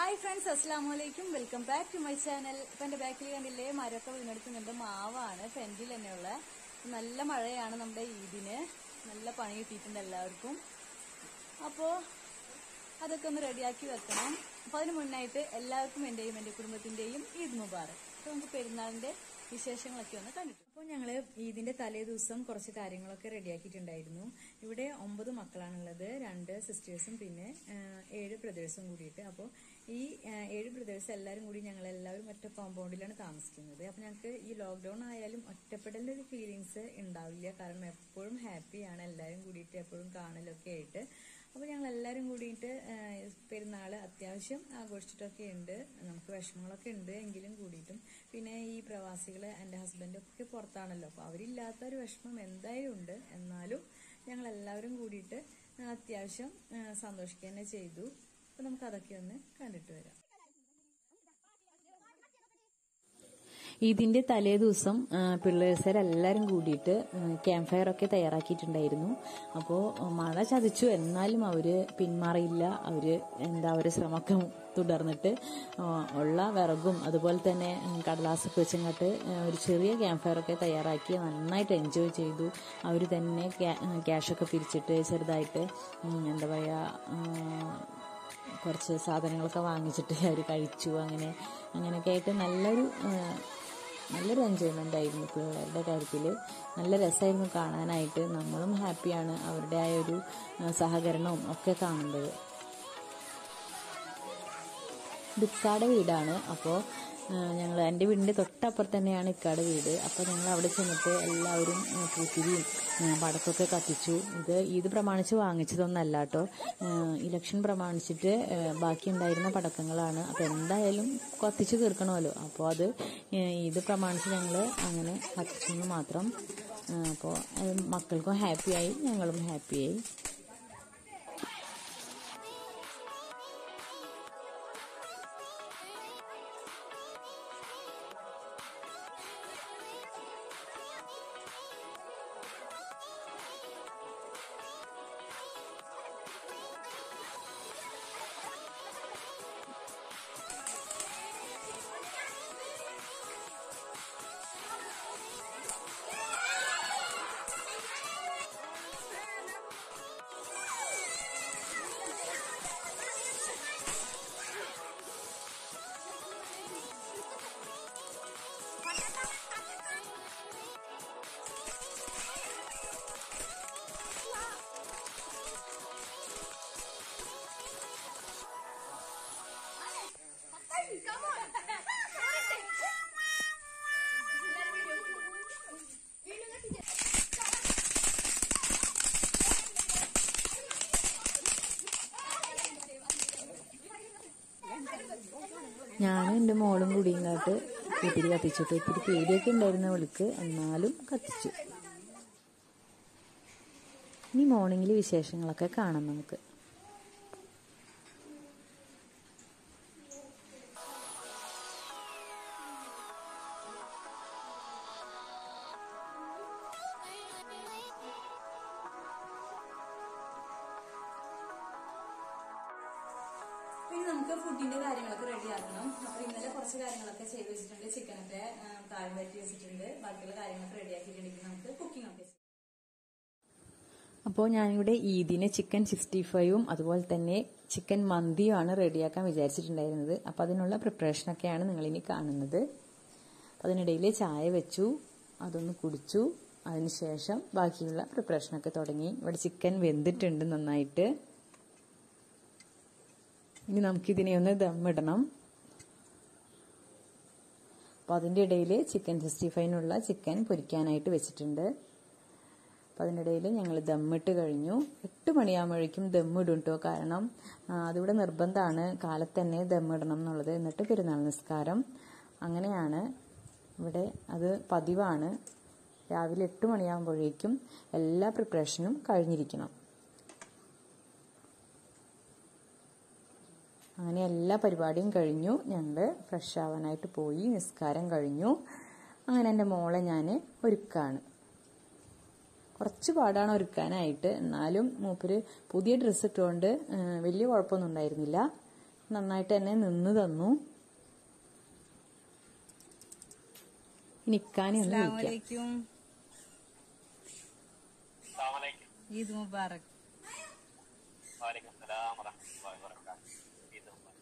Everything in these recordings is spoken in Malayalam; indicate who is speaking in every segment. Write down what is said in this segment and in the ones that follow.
Speaker 1: ഹായ് ഫ്രണ്ട്സ് അസ്സാം വലൈക്കും welcome back to my channel ഇപ്പൊ എന്റെ ബാക്കിൽ കണ്ടില്ലേ മരമൊക്കെ വീണെടുക്കുന്നുണ്ട് മാവാണ് ഫ്രണ്ടിൽ തന്നെയുള്ള നല്ല മഴയാണ് നമ്മുടെ ഈദിന് നല്ല പണി കിട്ടിയിട്ടുണ്ട് എല്ലാവർക്കും അപ്പോ അതൊക്കെ ഒന്ന് റെഡിയാക്കി വെക്കണം അപ്പൊ അതിന് മുന്നായിട്ട് എല്ലാവർക്കും എന്റെയും എന്റെ കുടുംബത്തിന്റെയും ഈദ് മുബാറക് അപ്പൊ നമുക്ക് പെരുന്നാളിന്റെ വിശേഷങ്ങളൊക്കെ ഒന്ന് കണ്ടിട്ടു അപ്പോൾ ഞങ്ങള് ഈദിന്റെ തലേ ദിവസം കുറച്ച് കാര്യങ്ങളൊക്കെ റെഡിയാക്കിയിട്ടുണ്ടായിരുന്നു ഇവിടെ ഒമ്പത് മക്കളാണുള്ളത് രണ്ട് സിസ്റ്റേഴ്സും പിന്നെ ആ, ഏഴ് ബ്രദേഴ്സും കൂടിയിട്ട് അപ്പോൾ ഈ ആ, ഏഴ് ബ്രദേഴ്സ് എല്ലാവരും കൂടി ഞങ്ങൾ എല്ലാവരും ഒറ്റ കോമ്പൗണ്ടിലാണ് താമസിക്കുന്നത് അപ്പോൾ ഞങ്ങൾക്ക് ഈ ലോക്ക്ഡൌൺ ആയാലും ഒറ്റപ്പെടലിന്റെ ഒരു ഫീലിങ്സ് ഉണ്ടാവില്ല കാരണം എപ്പോഴും ഹാപ്പിയാണ് എല്ലാവരും കൂടിയിട്ട് എപ്പോഴും കാണലൊക്കെ ആയിട്ട് അപ്പോൾ ഞങ്ങൾ എല്ലാവരും കൂടിയിട്ട് പെരുന്നാൾ അത്യാവശ്യം ആഘോഷിച്ചിട്ടൊക്കെ ഉണ്ട് നമുക്ക് വിഷമങ്ങളൊക്കെ ഉണ്ട് എങ്കിലും കൂടിയിട്ടും പിന്നെ ഈ പ്രവാസികൾ എൻ്റെ ഹസ്ബൻഡ് ഒക്കെ പുറത്താണല്ലോ അപ്പോൾ അവരില്ലാത്ത ഒരു വിഷമം എന്തായാലും ഉണ്ട് എന്നാലും ഞങ്ങൾ എല്ലാവരും കൂടിയിട്ട് ആ, അത്യാവശ്യം ആ, സന്തോഷിക്കുക തന്നെ ചെയ്തു അപ്പോൾ നമുക്ക് അതൊക്കെ ഒന്ന് കണ്ടിട്ട് വരാം ഇതിന്റെ തലേ ദിവസം പിള്ളേഴ്സരെല്ലാരും കൂടിയിട്ട് ക്യാമ്പ് ഫയർ ഒക്കെ തയ്യാറാക്കിയിട്ടുണ്ടായിരുന്നു അപ്പോൾ മഴ ചതിച്ചു എന്നാലും അവര് പിന്മാറിയില്ല അവര് എന്താ അവര് ശ്രമമൊക്കെ തുടർന്നിട്ട് ആ, ഉള്ള വിറകും അതുപോലെ തന്നെ ഉം, കടലാസൊക്കെ വെച്ചങ്ങോട്ട് ഒരു ചെറിയ ക്യാമ്പ് ഫയർ ഒക്കെ തയ്യാറാക്കി നന്നായിട്ട് എൻജോയ് ചെയ്തു അവർ തന്നെ ക്യാഷൊക്കെ പിരിച്ചിട്ട് ചെറുതായിട്ട് ഉം, എന്താ പറയുക കുറച്ച് സാധനങ്ങളൊക്കെ വാങ്ങിച്ചിട്ട് അവർ കഴിച്ചു അങ്ങനെ അങ്ങനെയൊക്കെ ആയിട്ട് നല്ലൊരു ആ, നല്ലൊരു എൻജോയ്മെൻ്റ് ആയിരുന്നു പിള്ളേരുടെ കാര്യത്തിൽ നല്ല രസമായിരുന്നു കാണാനായിട്ട് നമ്മളും ഹാപ്പിയാണ് അവരുടെ ആ ഒരു ആ, സഹകരണവും ഒക്കെ കാണുന്നത് ഇക്കാടെ വീടാണ് അപ്പോൾ ഞങ്ങൾ എൻ്റെ വീടിൻ്റെ തൊട്ടപ്പുറത്ത് തന്നെയാണ് ഇക്കാടെ വീട് അപ്പോൾ ഞങ്ങൾ അവിടെ ചെന്നിട്ട് എല്ലാവരും ആ, പൂത്തിരിയും ആ, പടക്കമൊക്കെ കത്തിച്ചു ഇത് ഇത് പ്രമാണിച്ച് വാങ്ങിച്ചതൊന്നല്ല കേട്ടോ ഇലക്ഷൻ പ്രമാണിച്ചിട്ട് ആ, ബാക്കിയുണ്ടായിരുന്ന പടക്കങ്ങളാണ് അപ്പോൾ എന്തായാലും കത്തിച്ച് തീർക്കണമല്ലോ അപ്പോൾ അത് ആ, ഇത് പ്രമാണിച്ച് ഞങ്ങൾ അങ്ങനെ കത്തിച്ചു എന്ന് മാത്രം ആ, അപ്പോൾ അത് മക്കൾക്കും ഹാപ്പിയായി ഞങ്ങളും ഹാപ്പിയായി
Speaker 2: Come on!
Speaker 1: ഞാനും എൻ്റെ മോളും കൂടി ഇങ്ങോട്ട് കൂട്ടിരി കത്തിച്ചിട്ട് ഇത്തിരി പേടിയൊക്കെ ഉണ്ടായിരുന്ന അവൾക്ക് എന്നാലും കത്തിച്ചു ഇനി മോർണിംഗിൽ വിശേഷങ്ങളൊക്കെ കാണാം നമുക്ക് പിന്നെ നമുക്ക് ഫുഡിന്റെ കാര്യങ്ങളൊക്കെ റെഡി ആക്കണം അപ്പൊ ഇന്നലെ കുറച്ച് കാര്യങ്ങളൊക്കെ ചെയ്ത് വെച്ചിട്ടുണ്ട് ചിക്കനൊക്കെ താഴെ വറ്റി വെച്ചിട്ടുണ്ട് ബാക്കിയുള്ള കാര്യങ്ങളൊക്കെ റെഡി ആക്കിയിട്ടുണ്ടെങ്കിൽ നമുക്ക് കുക്കിംഗ് ഒക്കെ ചെയ്യാം. അപ്പോൾ ഞാനിവിടെ ഈദിന് ചിക്കൻ സിക്സ്റ്റി ഫൈവും അതുപോലെ തന്നെ ചിക്കൻ മന്തിയുമാണ് റെഡിയാക്കാൻ വിചാരിച്ചിട്ടുണ്ടായിരുന്നത് അപ്പോൾ അതിനുള്ള പ്രിപ്പറേഷനൊക്കെയാണ് നിങ്ങളിനി കാണുന്നത് അതിനിടയിൽ ചായ വെച്ചു അതൊന്ന് കുടിച്ചു അതിനുശേഷം ബാക്കിയുള്ള പ്രിപ്പറേഷനൊക്കെ തുടങ്ങി ഇവിടെ ചിക്കൻ വെന്തിട്ടുണ്ട് നന്നായിട്ട് ഇനി നമുക്കിതിനെ ഒന്ന് ദമ്മിടണം അപ്പോൾ അതിൻ്റെ ഇടയിൽ ചിക്കൻ സിക്സ്റ്റി ഫൈവിനുള്ള ചിക്കൻ പൊരിക്കാനായിട്ട് വെച്ചിട്ടുണ്ട് അപ്പോൾ അതിനിടയിൽ ഞങ്ങൾ ദമ്മിട്ട് കഴിഞ്ഞു എട്ട് മണിയാകുമ്പോഴേക്കും ദമ്മിടും കേട്ടോ കാരണം ആ, അതിവിടെ നിർബന്ധമാണ് കാലത്ത് തന്നെ ദമ്മിടണം എന്നുള്ളത് എന്നിട്ട് പെരുന്നാൾ നിസ്കാരം അങ്ങനെയാണ് ഇവിടെ അത് പതിവാണ് രാവിലെ എട്ട് മണിയാകുമ്പോഴേക്കും എല്ലാ പ്രിപ്പറേഷനും കഴിഞ്ഞിരിക്കണം അങ്ങനെ എല്ലാ പരിപാടിയും കഴിഞ്ഞു ഞങ്ങൾ ഫ്രഷ് ആവാനായിട്ട് പോയി നിസ്കാരം കഴിഞ്ഞു അങ്ങനെ എൻ്റെ മോളെ ഞാൻ ഒരുക്കാണ് കുറച്ച് പാടാണ് ഒരുക്കാനായിട്ട് എന്നാലും മൂപ്പര് പുതിയ ഡ്രസ്സ് ഇട്ടുകൊണ്ട് ആ, വലിയ കുഴപ്പമൊന്നും ഉണ്ടായിരുന്നില്ല നന്നായിട്ട് തന്നെ നിന്ന് തന്നു ഇനി ഇക്കാനെ ഒന്ന് വിളിക്കാം
Speaker 2: അസ്സലാമലൈക്കും ഈദ് മുബാറക്
Speaker 3: വാലിക്കും സലാം വറഹ്മത്തുള്ളാഹി വബറകാതുഹു ഈദ് മുബാറക്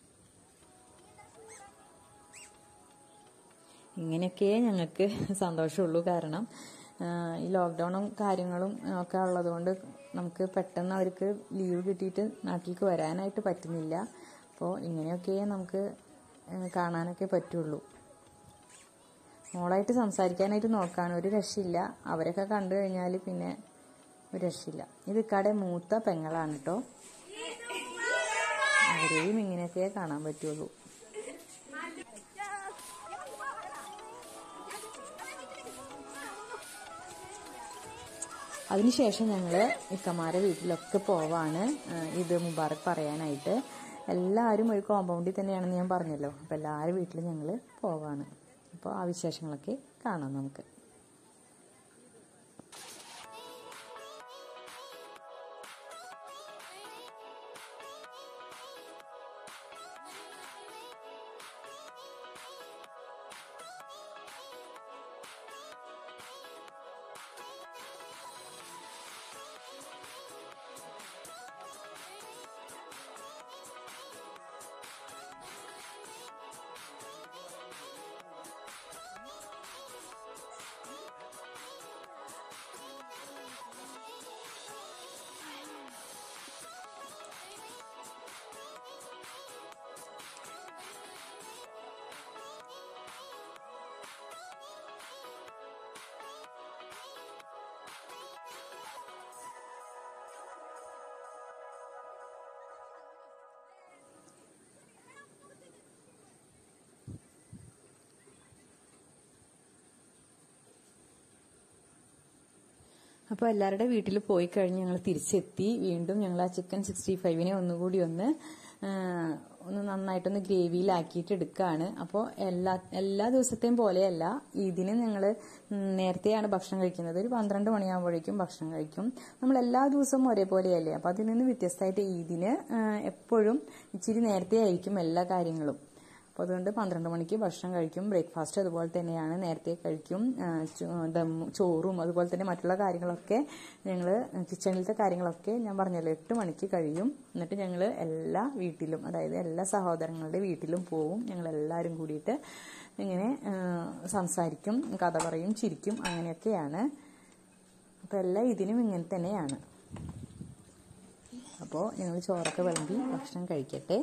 Speaker 1: ഇങ്ങനെയൊക്കെ ഞങ്ങൾക്ക് സന്തോഷമുള്ളൂ കാരണം ആ, ഈ ലോക്ക്ഡൗണും കാര്യങ്ങളും ഒക്കെ ഉള്ളതുകൊണ്ട് നമുക്ക് പെട്ടെന്ന് അവർക്ക് ലീവ് കിട്ടിയിട്ട് നാട്ടിലേക്ക് വരാനായിട്ട് പറ്റുന്നില്ല അപ്പോൾ ഇങ്ങനെയൊക്കെ നമുക്ക് ആ, കാണാനൊക്കെ പറ്റുള്ളൂ മോളായിട്ട് സംസാരിക്കാനായിട്ട് നോക്കാണ് ഒരു രക്ഷയില്ല അവരൊക്കെ കണ്ടു കഴിഞ്ഞാൽ പിന്നെ ഒരു രക്ഷയില്ല ഇത് ഇക്കാടെ മൂത്ത പെങ്ങളാണ് കേട്ടോ അവരെയും ഇങ്ങനെയൊക്കെ കാണാൻ പറ്റുള്ളൂ അതിനുശേഷം ഞങ്ങൾ ഇക്കമാരെ വീട്ടിലൊക്കെ പോവാണ് ആ, ഇത് മുബാറക് പറയാനായിട്ട് എല്ലാവരും ഒരു കോമ്പൗണ്ടിൽ തന്നെയാണെന്ന് ഞാൻ പറഞ്ഞല്ലോ അപ്പോൾ എല്ലാവരും വീട്ടിൽ ഞങ്ങൾ പോവാണ് അപ്പോൾ ആ വിശേഷങ്ങളൊക്കെ കാണാം നമുക്ക് അപ്പോൾ എല്ലാവരുടെ വീട്ടിൽ പോയി കഴിഞ്ഞ് ഞങ്ങൾ തിരിച്ചെത്തി വീണ്ടും ഞങ്ങൾ ആ ചിക്കൻ സിക്സ്റ്റി ഫൈവിനെ ഒന്നുകൂടി ഒന്ന് ആ, ഒന്ന് നന്നായിട്ടൊന്ന് ഗ്രേവിയിലാക്കിയിട്ട് എടുക്കുകയാണ് അപ്പോൾ എല്ലാ എല്ലാ ദിവസത്തെയും പോലെയല്ല ഇതിന് ഞങ്ങൾ നേരത്തെയാണ് ഭക്ഷണം കഴിക്കുന്നത് ഒരു പന്ത്രണ്ട് മണിയാകുമ്പോഴേക്കും ഭക്ഷണം കഴിക്കും നമ്മൾ എല്ലാ ദിവസവും ഒരേപോലെയല്ലേ അപ്പോൾ അതിൽ നിന്ന് വ്യത്യസ്തമായിട്ട് ഇതിന് ആ, എപ്പോഴും ഇച്ചിരി നേരത്തെ ആയിരിക്കും എല്ലാ കാര്യങ്ങളും അപ്പോൾ അതുകൊണ്ട് പന്ത്രണ്ട് മണിക്ക് ഭക്ഷണം കഴിക്കും ബ്രേക്ക്ഫാസ്റ്റ് അതുപോലെ തന്നെയാണ് നേരത്തെ കഴിക്കും ആ, ചോ- ദം ചോറും അതുപോലെ തന്നെ മറ്റുള്ള കാര്യങ്ങളൊക്കെ ഞങ്ങൾ കിച്ചണിലത്തെ കാര്യങ്ങളൊക്കെ ഞാൻ പറഞ്ഞല്ലോ എട്ട് മണിക്ക് കഴിയും എന്നിട്ട് ഞങ്ങൾ എല്ലാ വീട്ടിലും അതായത് എല്ലാ സഹോദരങ്ങളുടെ വീട്ടിലും പോവും ഞങ്ങൾ എല്ലാവരും കൂടിയിട്ട് ഇങ്ങനെ ആ, സംസാരിക്കും കഥ പറയും ചിരിക്കും അങ്ങനെയൊക്കെയാണ് അപ്പോൾ എല്ലാ ഇതിനും ഇങ്ങനെ തന്നെയാണ് അപ്പോൾ ഞങ്ങൾ ചോറൊക്കെ വിളമ്പി ഭക്ഷണം കഴിക്കട്ടെ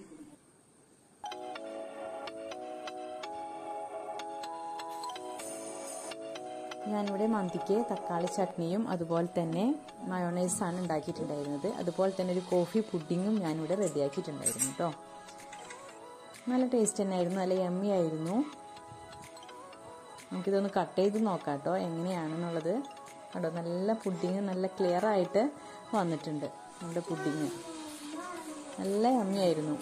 Speaker 1: ഞാനിവിടെ മന്തിക്ക് തക്കാളി ചട്നിയും അതുപോലെ തന്നെ മയോണൈസാണ് ഉണ്ടാക്കിയിട്ടുണ്ടായിരുന്നത് അതുപോലെ തന്നെ ഒരു കോഫി പുഡിങ്ങും ഞാനിവിടെ റെഡിയാക്കിയിട്ടുണ്ടായിരുന്നു കേട്ടോ നല്ല ടേസ്റ്റ് തന്നെയായിരുന്നു നല്ല യമ്മി ആയിരുന്നു നമുക്കിതൊന്ന് കട്ട് ചെയ്ത് നോക്കാം കേട്ടോ എങ്ങനെയാണെന്നുള്ളത് കേട്ടോ നല്ല പുഡിങ് നല്ല ക്ലിയർ ആയിട്ട് വന്നിട്ടുണ്ട് നമ്മുടെ പുഡിങ് നല്ല യമ്മി ആയിരുന്നു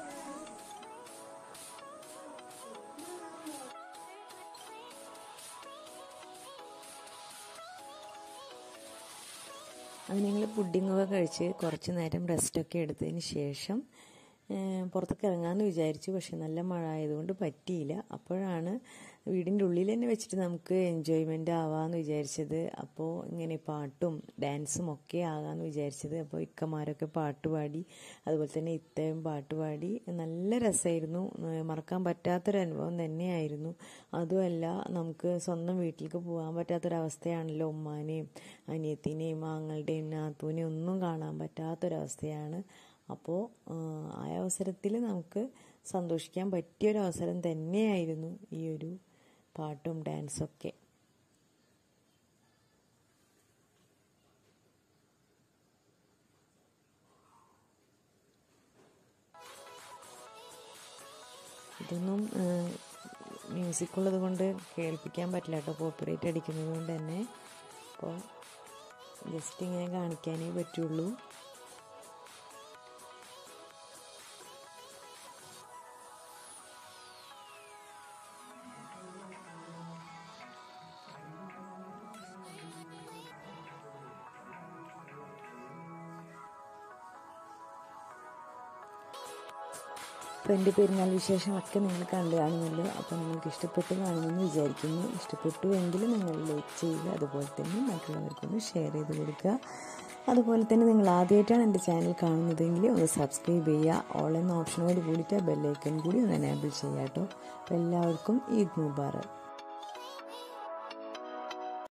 Speaker 1: അത് ഞങ്ങൾ പുഡിങ്ങൊക്കെ കഴിച്ച് കുറച്ച് നേരം റെസ്റ്റൊക്കെ എടുത്തതിന് ശേഷം ഏഹ്, പുറത്തേക്ക് ഇറങ്ങാമെന്ന് വിചാരിച്ചു പക്ഷെ നല്ല മഴ ആയതുകൊണ്ട് പറ്റിയില്ല അപ്പോഴാണ് വീടിൻ്റെ ഉള്ളിൽ തന്നെ വെച്ചിട്ട് നമുക്ക് എൻജോയ്മെൻ്റ് ആവാമെന്ന് വിചാരിച്ചത് അപ്പോൾ ഇങ്ങനെ പാട്ടും ഡാൻസും ഒക്കെ ആകാമെന്ന് വിചാരിച്ചത് അപ്പോൾ ഇക്കമാരൊക്കെ പാട്ട് പാടി അതുപോലെ തന്നെ ഇത്തയും പാട്ട് പാടി നല്ല രസമായിരുന്നു ഏഹ്, മറക്കാൻ പറ്റാത്തൊരു അനുഭവം തന്നെയായിരുന്നു അതുമല്ല നമുക്ക് സ്വന്തം വീട്ടിലേക്ക് പോകാൻ പറ്റാത്തൊരവസ്ഥയാണല്ലോ ഉമ്മാനെയും അനിയത്തിനെയും ആങ്ങളുടെയും നാത്തൂനെയും ഒന്നും കാണാൻ പറ്റാത്തൊരവസ്ഥയാണ് അപ്പോൾ ആ അവസരത്തിൽ നമുക്ക് സന്തോഷിക്കാൻ പറ്റിയൊരു അവസരം തന്നെയായിരുന്നു ഈ ഒരു പാട്ടും ഡാൻസൊക്കെ ഇതൊന്നും മ്യൂസിക് ഉള്ളത് കൊണ്ട് കേൾപ്പിക്കാൻ പറ്റില്ല കേട്ടോ കോപ്പിറൈറ്റ് അടിക്കുന്നത് കൊണ്ട് തന്നെ അപ്പോൾ ജസ്റ്റ് ഇങ്ങനെ കാണിക്കാനേ പറ്റുള്ളൂ
Speaker 4: അപ്പോൾ എൻ്റെ പെരുന്നാൾ വിശേഷമൊക്കെ നിങ്ങൾ കണ്ടു കാണുമല്ലോ അപ്പോൾ നിങ്ങൾക്ക് ഇഷ്ടപ്പെട്ടു കാണുമെന്ന് വിചാരിക്കുന്നു ഇഷ്ടപ്പെട്ടു എങ്കിൽ നിങ്ങൾ ലൈക്ക് ചെയ്യുക അതുപോലെ തന്നെ മറ്റുള്ളവർക്കൊന്ന് ഷെയർ ചെയ്ത് കൊടുക്കുക അതുപോലെ തന്നെ നിങ്ങൾ ആദ്യമായിട്ടാണ് എൻ്റെ ചാനൽ കാണുന്നതെങ്കിൽ ഒന്ന് സബ്സ്ക്രൈബ് ചെയ്യുക ഓൾ എന്ന ഓപ്ഷനോട് കൂടിയിട്ട് ബെല്ലൈക്കൺ കൂടി ഒന്ന് എനേബിൾ ചെയ്യുക കേട്ടോ അപ്പോൾ എല്ലാവർക്കും ഈദ് മുബാറക്